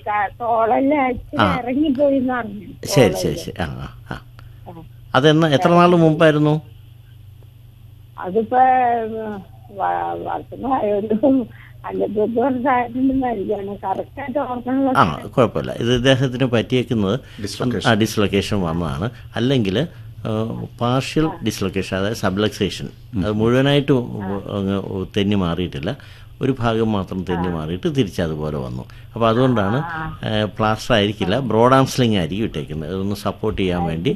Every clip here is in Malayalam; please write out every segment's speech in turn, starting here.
ക- തോളെല്ലാം ഇച്ചിരി ആ. ഇറങ്ങിപ്പോയി എന്ന് പറഞ്ഞു ശരി ശരി ശരി ആ ആ ആ അതെന്നാ എത്ര നാൾ മുമ്പായിരുന്നു അതിപ്പോ വ- വർഷമായ ഒരു അഞ്ചത്തൊക്കെ വർഷമായിട്ടുണ്ട് മരിക്കാണ് കറക്റ്റായിട്ട് ഓർക്കണല്ലോ ആ കുഴപ്പമില്ല ഇത് ഇദ്ദേഹത്തിന് പറ്റിയേക്കുന്നത് Dislocation. ആ ഡിസ്ലൊക്കേഷൻ വന്നതാണ് അല്ലെങ്കിൽ പാർഷ്യൽ ഡിസ്ലൊക്കേഷൻ അതായത് സബ്ലക്സേഷൻ അത് മുഴുവനായിട്ട് അങ്ങ് തെന്നി മാറിയിട്ടില്ല ഒരു ഭാഗം മാത്രം തെന്നി മാറിയിട്ട് തിരിച്ചതുപോലെ വന്നു അപ്പോൾ അതുകൊണ്ടാണ് പ്ലാസ്റ്റർ ആയിരിക്കില്ല ബ്രോഡ് ആംസ്ലിംഗ് ആയിരിക്കും ഇട്ടേക്കുന്നത് അതൊന്ന് സപ്പോർട്ട് ചെയ്യാൻ വേണ്ടി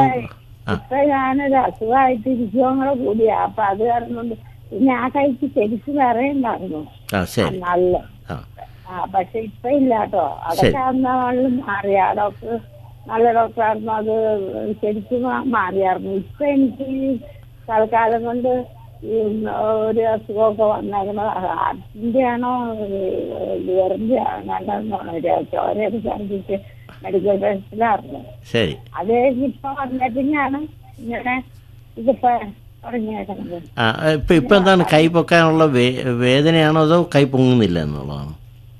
ആ ഇപ്പൊ ഞാനൊരു അസുഖമായിട്ട് ഇരിക്കുവങ്ങളെ കൂടിയാ അപ്പൊ അത് കാരണം കൊണ്ട് പിന്നെ ആ കൈക്ക് ശരിക്ക് വിറയുണ്ടായിരുന്നു ആ ശരി നല്ല ആ ആ പക്ഷെ ഇപ്പൊ ഇല്ല കേട്ടോ അതൊക്കെ അന്നാളിൽ മാറി ആ ഡോക്ടർ നല്ല ഡോക്ടറായിരുന്നു അത് ശരിക്കും മാ- മാറിയായിരുന്നു ഇപ്പൊ എനിക്ക് ഈ തൽക്കാലം കൊണ്ട് ഈ ഒരു അസുഖമൊക്കെ വന്നേക്കുന്നത് ഹാർട്ടിന്റെ ആണോ ലിവറിന്റെ ആണോ ചോരയൊക്കെ ഛർദിച്ച് മെഡിക്കൽ ടെസ്റ്റിലായിരുന്നു ശരി അത് കഴിഞ്ഞിപ്പോ വന്നതിനാണ് ഇങ്ങനെ ഇതിപ്പോ തുടങ്ങിയേക്കുന്നത് ആ ഇപ്പം ഇപ്പം എന്താണ് കൈ പൊക്കാനുള്ള വേ വേദനയാണോ അതോ കൈ പൊങ്ങുന്നില്ല എന്നുള്ളതാണോ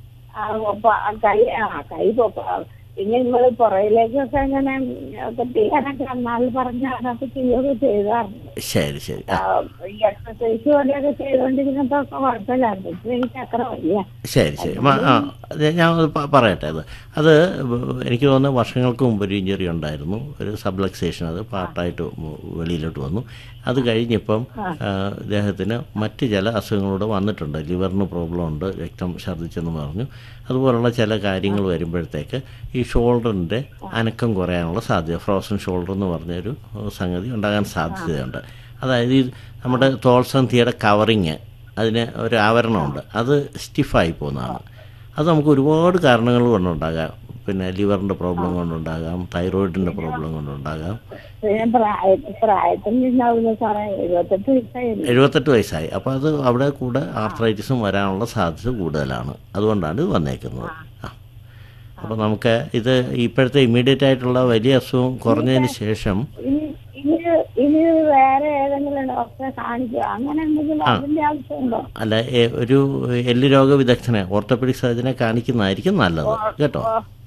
ആ ഒപ്പ- ആ കൈ ആ കൈ പൊക്ക പിന്നെ നമ്മള് പുറയിലേക്കൊക്കെ ഇങ്ങനെ ഒക്കെ ചെയ്യാനൊക്കെ അന്നാൾ പറഞ്ഞ അതൊക്കെ ചെയ്യുകയൊക്കെ ചെയ്തായിരുന്നു ശരി ശരി ആ, ആ ഈ എക്സസൈസ് പോലെയൊക്കെ ചെയ്തോണ്ടിരുന്നപ്പോ കുഴപ്പമില്ലായിരുന്നു ഇപ്പൊ എനിക്ക് അത്ര വയ്യ ശരി ശരി മ- ആ അത് ഞാൻ അത് പ- പറയട്ടെ അത് അത് എനിക്ക് തോന്നുന്നു വർഷങ്ങൾക്ക് മുമ്പ് ഒരു ഇഞ്ചുറി ഉണ്ടായിരുന്നു ഒരു സബ്ലക്സേഷൻ അത് പാർട്ടായിട്ട് മു- വെളിയിലോട്ട് വന്നു അത് കഴിഞ്ഞിപ്പം ആ, ഇദ്ദേഹത്തിന് മറ്റ് ചില അസുഖങ്ങളൂടെ വന്നിട്ടുണ്ട് ലിവറിന് പ്രോബ്ലം ഉണ്ട് രക്തം ഛർദ്ദിച്ചെന്ന് പറഞ്ഞു അതുപോലുള്ള ചില കാര്യങ്ങൾ വരുമ്പോഴത്തേക്ക് ഈ ഷോൾഡറിൻ്റെ അനക്കം കുറയാനുള്ള സാധ്യത ഫ്രോസൺ ഷോൾഡർ എന്ന് പറഞ്ഞൊരു സംഗതി ഉണ്ടാകാൻ സാധ്യതയുണ്ട് അതായത് ഈ നമ്മുടെ തോൾസന്ധിയുടെ കവറിങ് അതിന് ഒരു ആവരണമുണ്ട് അത് സ്റ്റിഫായി പോകുന്നതാണ് അത് നമുക്ക് ഒരുപാട് കാരണങ്ങൾ കൊണ്ടുണ്ടാകാം പിന്നെ ലിവറിൻ്റെ പ്രോബ്ലം കൊണ്ടുണ്ടാകാം തൈറോയിഡിൻ്റെ പ്രോബ്ലം കൊണ്ടുണ്ടാകാം പിന്നെ പ്രായ പ്രായത്തിൽ ഉണ്ടാവില്ല സാറേ എഴുപത്തെട്ട് വയസ്സായില്ലേ എഴുപത്തെട്ട് വയസ്സായി അപ്പോൾ അത് അവിടെ കൂടെ ആർത്രൈറ്റിസും വരാനുള്ള സാധ്യത കൂടുതലാണ് അതുകൊണ്ടാണ് ഇത് വന്നേക്കുന്നത് ആ അപ്പോൾ നമുക്ക് ഇത് ഇപ്പോഴത്തെ ഇമ്മീഡിയറ്റ് ആയിട്ടുള്ള വലിയ അസുഖം കുറഞ്ഞതിന് ശേഷം ഇനി ഇനി ഇനി വേറെ ഏതെങ്കിലും ഡോക്ടറെ കാണിക്കുക അങ്ങനെ എന്തെങ്കിലും അതിന്റെ ആവശ്യമുണ്ടോ അല്ല എ- ഒരു എല്ല് രോഗ വിദഗ്ധനെ ഓർത്തോപെഡിക് സർജനെ കാണിക്കുന്നതായിരിക്കും നല്ലത് കേട്ടോ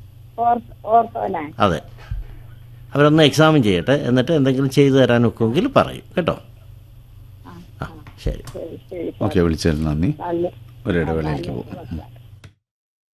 ഓർ- ഓർത്തോനെ അതെ അവരൊന്ന് എക്സാമിൻ ചെയ്യട്ടെ എന്നിട്ട് എന്തെങ്കിലും ചെയ്തു തരാൻ ഒക്കുമെങ്കിൽ പറയും കേട്ടോ ആ ശരി ശരി ശരി ഓക്കെ വിളിച്ചതിന് നന്ദി നല്ല ഒരു ഇടവേളയിലേക്ക് പോകും